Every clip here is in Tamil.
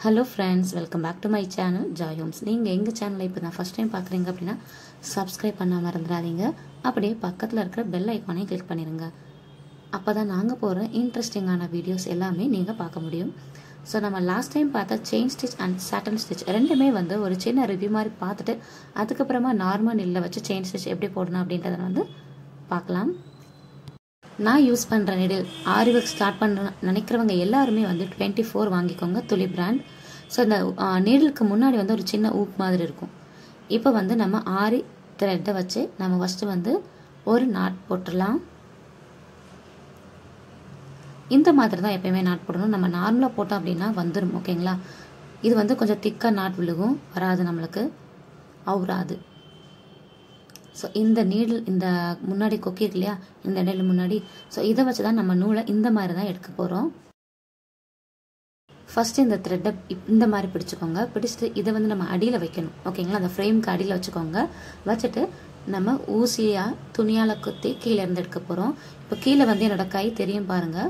hello friends welcome back to my channel Joy Homes நீங்கள் எங்கள் சேனலை இப்போ தான் ஃபஸ்ட் டைம் பார்க்குறீங்க அப்படின்னா சப்ஸ்கிரைப் பண்ணாமல் இருந்துடாதீங்க அப்படியே பக்கத்தில் இருக்கிற பெல் ஐக்கானையும் கிளிக் பண்ணிடுங்க அப்போ தான் நாங்கள் போகிற இன்ட்ரெஸ்டிங்கான வீடியோஸ் எல்லாமே நீங்கள் பார்க்க முடியும் ஸோ நம்ம லாஸ்ட் டைம் பார்த்த chain stitch and satin stitch ரெண்டுமே வந்து ஒரு சின்ன ரிவ்யூ மாதிரி பார்த்துட்டு அதுக்கப்புறமா நார்மல் நெல்லில் வச்சு செயின் ஸ்டிச் எப்படி போடணும் அப்படின்றத வந்து பார்க்கலாம் நான் யூஸ் பண்ணுற நெடில் ஆரி ஒர்க் ஸ்டார்ட் பண்ணுற நினைக்கிறவங்க எல்லாருமே வந்து டுவெண்ட்டி ஃபோர் வாங்கிக்கோங்க துளி பிராண்ட் ஸோ இந்த நீடலுக்கு முன்னாடி வந்து ஒரு சின்ன ஊப் மாதிரி இருக்கும் இப்போ வந்து நம்ம ஆரி த்ரெட்டை வச்சு நம்ம ஃபஸ்ட்டு வந்து ஒரு நாட் போட்டுடலாம் இந்த மாதிரி தான் எப்பயுமே நாட் போடணும் நம்ம நார்மலாக போட்டோம் அப்படின்னா வந்துடும் ஓகேங்களா இது வந்து கொஞ்சம் திக்காக நாட் விழுகும் வராது நம்மளுக்கு அவுராது ஸோ இந்த நீடில் இந்த முன்னாடி கொக்கி இருக்கு இல்லையா இந்த இடையில முன்னாடி ஸோ இதை வச்சு தான் நம்ம நூலை இந்த மாதிரி தான் எடுக்க போகிறோம் ஃபர்ஸ்ட் இந்த த்ரெட்டை இந்த மாதிரி பிடிச்சிக்கோங்க பிடிச்சிட்டு இதை வந்து நம்ம அடியில் வைக்கணும் ஓகேங்களா அந்த ஃப்ரேம்க்கு அடியில் வச்சுக்கோங்க வச்சுட்டு நம்ம ஊசியாக துணியால் குத்தி கீழே இருந்து எடுக்க போகிறோம் இப்போ கீழே வந்து என்னோட கை தெரியும் பாருங்கள்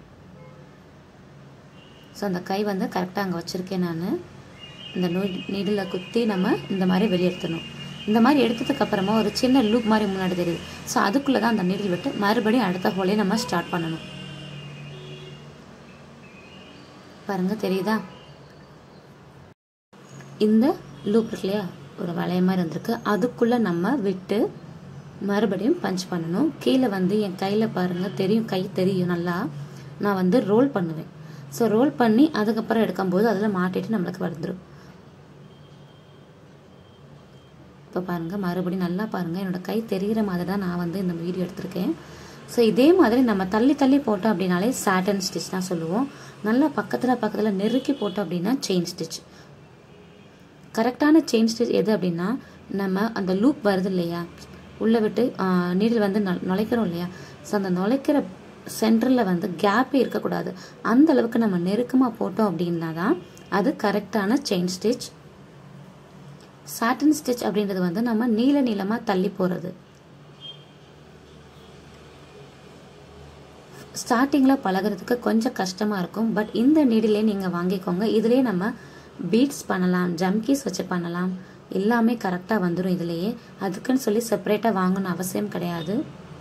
ஸோ அந்த கை வந்து கரெக்டாக அங்கே வச்சுருக்கேன் நான் இந்த நூ நீடில் குத்தி நம்ம இந்த மாதிரி வெளியே எடுத்துடணும் இந்த மாதிரி எடுத்ததுக்கு அப்புறமா ஒரு சின்ன லூப் மாதிரி முன்னாடி தெரியுது ஸோ அதுக்குள்ளே தான் அந்த நீடில் விட்டு மறுபடியும் அடுத்த ஹோலே நம்ம ஸ்டார்ட் பண்ணணும் பாருங்க தெரியுதா இந்த லூப் இருக்கு இல்லையா ஒரு வளைய மாதிரி இருந்திருக்கு அதுக்குள்ளே நம்ம விட்டு மறுபடியும் பஞ்ச் பண்ணணும் கீழே வந்து என் கையில் பாருங்கள் தெரியும் கை தெரியும் நல்லா நான் வந்து ரோல் பண்ணுவேன் ஸோ ரோல் பண்ணி அதுக்கப்புறம் எடுக்கும்போது அதில் மாட்டிட்டு நம்மளுக்கு வந்துடும் இப்போ பாருங்கள் மறுபடியும் நல்லா பாருங்கள் என்னோடய கை தெரிகிற மாதிரி தான் நான் வந்து இந்த வீடியோ எடுத்திருக்கேன் ஸோ இதே மாதிரி நம்ம தள்ளி தள்ளி போட்டோம் அப்படின்னாலே சாட்டன் ஸ்டிச் தான் சொல்லுவோம் நல்லா பக்கத்தில் பக்கத்தில் நெருக்கி போட்டோம் அப்படின்னா செயின் ஸ்டிச் கரெக்டான செயின் ஸ்டிச் எது அப்படின்னா நம்ம அந்த லூப் வருது இல்லையா உள்ளே விட்டு நீடில் வந்து நுழைக்கிறோம் இல்லையா ஸோ அந்த நுழைக்கிற சென்டரில் வந்து கேப்பே இருக்கக்கூடாது அந்த அளவுக்கு நம்ம நெருக்கமாக போட்டோம் அப்படின்னா தான் அது கரெக்டான செயின் ஸ்டிச் சாட்டன் ஸ்டிச் அப்படின்றது வந்து நம்ம நீல நீளமாக தள்ளி போகிறது ஸ்டார்டிங்கில் பழகிறதுக்கு கொஞ்சம் கஷ்டமாக இருக்கும் பட் இந்த நீடிலே நீங்கள் வாங்கிக்கோங்க இதுலேயே நம்ம பீட்ஸ் பண்ணலாம் ஜம்கீஸ் வச்சு பண்ணலாம் எல்லாமே கரெக்டாக வந்துடும் இதுலேயே அதுக்குன்னு சொல்லி செப்பரேட்டாக வாங்கணும் அவசியம் கிடையாது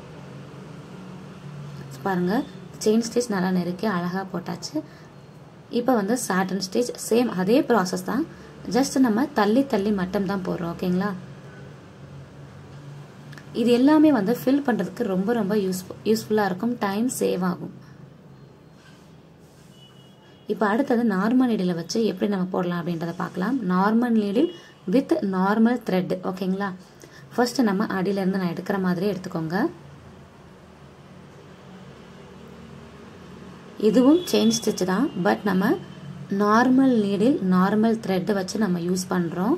பாருங்கள் செயின் ஸ்டிச் நல்லா நெருக்கி அழகாக போட்டாச்சு இப்போ வந்து சாட்டன் ஸ்டிச் சேம் அதே ப்ராசஸ் தான் ஜஸ்ட் நம்ம தள்ளி தள்ளி மட்டும் தான் போடுறோம் ஓகேங்களா இது எல்லாமே வந்து ஃபில் பண்ணுறதுக்கு ரொம்ப ரொம்ப யூஸ்ஃபுல் யூஸ்ஃபுல்லாக இருக்கும் டைம் சேவ் ஆகும் இப்போ அடுத்தது நார்மல் நீடில் வச்சு எப்படி நம்ம போடலாம் அப்படின்றத பார்க்கலாம் normal needle with normal thread ஓகேங்களா ஃபர்ஸ்ட் நம்ம அடியிலேருந்து நான் எடுக்கிற மாதிரி எடுத்துக்கோங்க இதுவும் செயின் ஸ்டிச் தான் பட் நம்ம நார்மல் நீடில் நார்மல் த்ரெட்டு வச்சு நம்ம யூஸ் பண்ணுறோம்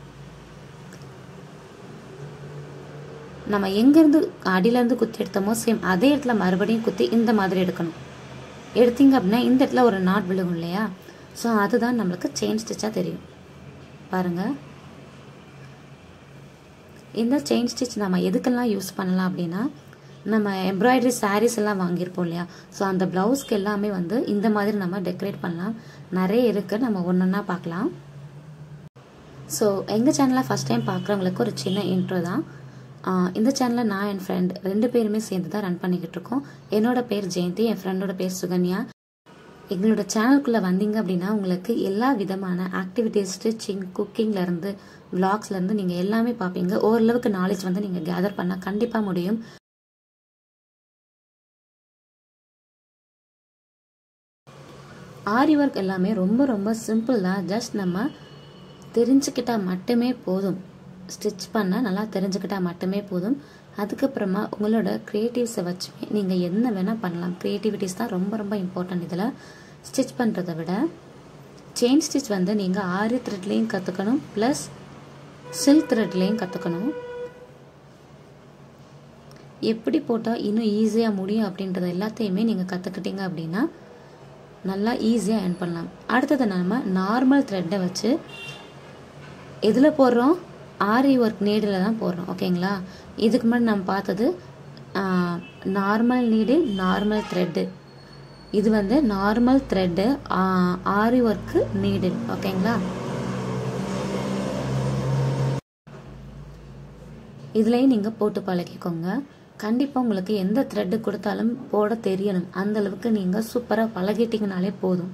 நம்ம எங்கேருந்து அடியிலேருந்து குத்தி எடுத்தோமோ சேம் அதே இடத்துல மறுபடியும் குத்தி இந்த மாதிரி எடுக்கணும் எடுத்தீங்க அப்படின்னா இந்த இடத்துல ஒரு நாட் விழுகும் இல்லையா ஸோ அதுதான் நம்மளுக்கு செயின் ஸ்டிச்சாக தெரியும் பாருங்கள் இந்த செயின் ஸ்டிச் நம்ம எதுக்கெல்லாம் யூஸ் பண்ணலாம் அப்படின்னா நம்ம எம்ப்ராய்டரி சாரீஸ் எல்லாம் வாங்கியிருப்போம் இல்லையா ஸோ அந்த ப்ளவுஸ்க்கு எல்லாமே வந்து இந்த மாதிரி நம்ம டெக்கரேட் பண்ணலாம் நிறைய இருக்குது நம்ம ஒன்று ஒன்றா பார்க்கலாம் ஸோ எங்கள் சேனலை ஃபஸ்ட் டைம் பார்க்குறவங்களுக்கு ஒரு சின்ன இன்ட்ரோ தான் இந்த சேனலை நான் என் ஃப்ரெண்ட் ரெண்டு பேருமே சேர்ந்து தான் ரன் பண்ணிக்கிட்டு இருக்கோம் என்னோட பேர் ஜெயந்தி என் ஃப்ரெண்டோட பேர் சுகன்யா எங்களோட சேனலுக்குள்ளே வந்தீங்க அப்படின்னா உங்களுக்கு எல்லா விதமான ஆக்டிவிட்டீஸ் ஸ்டிச்சிங் குக்கிங்லேருந்து விளாக்ஸ்லேருந்து நீங்கள் எல்லாமே பார்ப்பீங்க ஓரளவுக்கு நாலேஜ் வந்து நீங்கள் கேதர் பண்ண கண்டிப்பாக முடியும் ஆரி ஒர்க் எல்லாமே ரொம்ப ரொம்ப சிம்பிள் தான் ஜஸ்ட் நம்ம தெரிஞ்சுக்கிட்டால் மட்டுமே போதும் ஸ்டிச் பண்ண நல்லா தெரிஞ்சுக்கிட்டால் மட்டுமே போதும் அதுக்கப்புறமா உங்களோட க்ரியேட்டிவ்ஸை வச்சுமே நீங்கள் என்ன வேணால் பண்ணலாம் க்ரியேட்டிவிட்டிஸ் தான் ரொம்ப ரொம்ப இம்பார்ட்டன்ட் இதில் ஸ்டிச் பண்ணுறதை விட செயின் ஸ்டிச் வந்து நீங்கள் ஆரி த்ரெட்லேயும் கற்றுக்கணும் ப்ளஸ் சில்க் த்ரெட்லேயும் கற்றுக்கணும் எப்படி போட்டால் இன்னும் ஈஸியாக முடியும் அப்படின்றத எல்லாத்தையுமே நீங்கள் கற்றுக்கிட்டீங்க அப்படின்னா நல்லா ஈஸியாக ஏர்ன் பண்ணலாம் அடுத்தது நம்ம நார்மல் த்ரெட்டை வச்சு எதில் போடுறோம் ஆரி ஒர்க் நீடில் தான் போடுறோம் ஓகேங்களா இதுக்கு முன்னாடி நம்ம பார்த்தது நார்மல் நீடில் நார்மல் த்ரெட்டு இது வந்து normal thread aari work needle ஓகேங்களா இதுலேயும் நீங்கள் போட்டு பழகிக்கோங்க கண்டிப்பாக உங்களுக்கு எந்த த்ரெட்டு கொடுத்தாலும் போட தெரியணும் அந்த அளவுக்கு நீங்கள் சூப்பராக பழகிட்டீங்கனாலே போதும்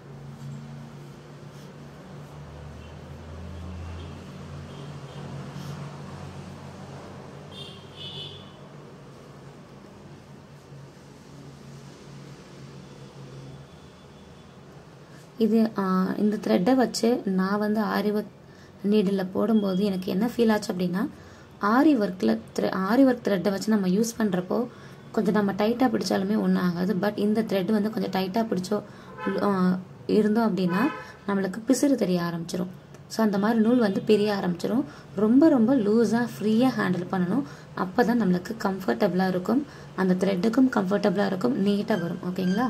இது இந்த த்ரெட்டை வச்சு நான் வந்து ஆரி ஒர்க் நீடில் போடும்போது எனக்கு என்ன ஃபீல் ஆச்சு அப்படின்னா ஆரி ஒர்க்கில் த்ரெ ஆரி ஒர்க் த்ரெட்டை வச்சு நம்ம யூஸ் பண்ணுறப்போ கொஞ்சம் நம்ம டைட்டாக பிடிச்சாலுமே ஒன்றும் ஆகாது பட் இந்த த்ரெட் வந்து கொஞ்சம் டைட்டாக பிடிச்சோ இருந்தோம் அப்படின்னா நம்மளுக்கு பிசுறு தெரிய ஆரம்பிச்சிரும் ஸோ அந்த மாதிரி நூல் வந்து பிரிய ஆரம்பிச்சிரும் ரொம்ப ரொம்ப லூஸாக ஃப்ரீயாக ஹேண்டில் பண்ணணும் அப்போ தான் நம்மளுக்கு கம்ஃபர்டபுளாக இருக்கும் அந்த த்ரெட்டுக்கும் கம்ஃபர்டபுளாக இருக்கும் நீட்டாக வரும் ஓகேங்களா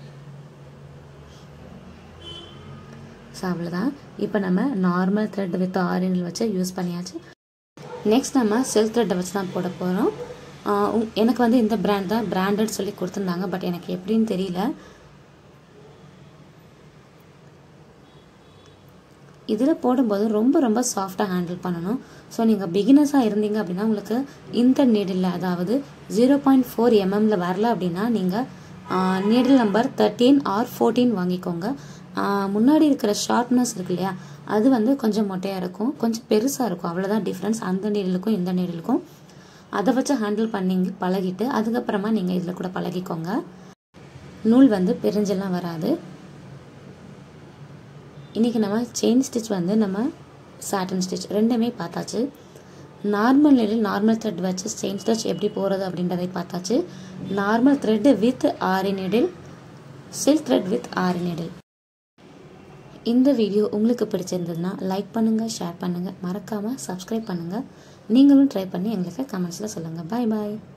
ஸோ அவ்வளோதான் இப்போ நம்ம நார்மல் த்ரெட் வித் ஆரியனில் வச்சு யூஸ் பண்ணியாச்சு நெக்ஸ்ட் நம்ம சில்க் த்ரெட்டை வச்சு தான் போட போகிறோம் எனக்கு வந்து இந்த பிராண்ட் தான் பிராண்டட் சொல்லி கொடுத்துருந்தாங்க பட் எனக்கு எப்படின்னு தெரியல இதில் போடும்போது ரொம்ப ரொம்ப சாஃப்டாக ஹேண்டில் பண்ணணும் ஸோ நீங்கள் பிகினர்ஸாக இருந்தீங்க அப்படின்னா உங்களுக்கு இந்த நீடில் அதாவது ஜீரோ பாயிண்ட் ஃபோர் எம்எம்மில் வரல அப்படின்னா நீங்கள் needle number thirteen or fourteen வாங்கிக்கோங்க முன்னாடி இருக்கிற ஷார்ப்னஸ் இருக்கு இல்லையா அது வந்து கொஞ்சம் மொட்டையாக இருக்கும் கொஞ்சம் பெருசாக இருக்கும் அவ்வளோதான் டிஃப்ரென்ஸ் அந்த நீடலுக்கும் இந்த நீடலுக்கும் அதை வச்சு ஹேண்டில் பண்ணி பழகிட்டு அதுக்கப்புறமா நீங்கள் இதில் கூட பழகிக்கோங்க நூல் வந்து பிரிஞ்செல்லாம் வராது இன்றைக்கி நம்ம செயின் ஸ்டிச் வந்து நம்ம சாட்டன் ஸ்டிச் ரெண்டுமே பார்த்தாச்சு நார்மல் நீடில் நார்மல் த்ரெட் வச்சு செயின் ஸ்டிச் எப்படி போகிறது அப்படின்றதை பார்த்தாச்சு normal thread with aari needle silk thread with aari needle இந்த வீடியோ உங்களுக்கு பிடிச்சிருந்ததுன்னா லைக் பண்ணுங்கள் ஷேர் பண்ணுங்கள் மறக்காமல் சப்ஸ்கிரைப் பண்ணுங்கள் நீங்களும் ட்ரை பண்ணி எங்களுக்கு கமெண்ட்ஸில் சொல்லுங்கள் பாய் பாய்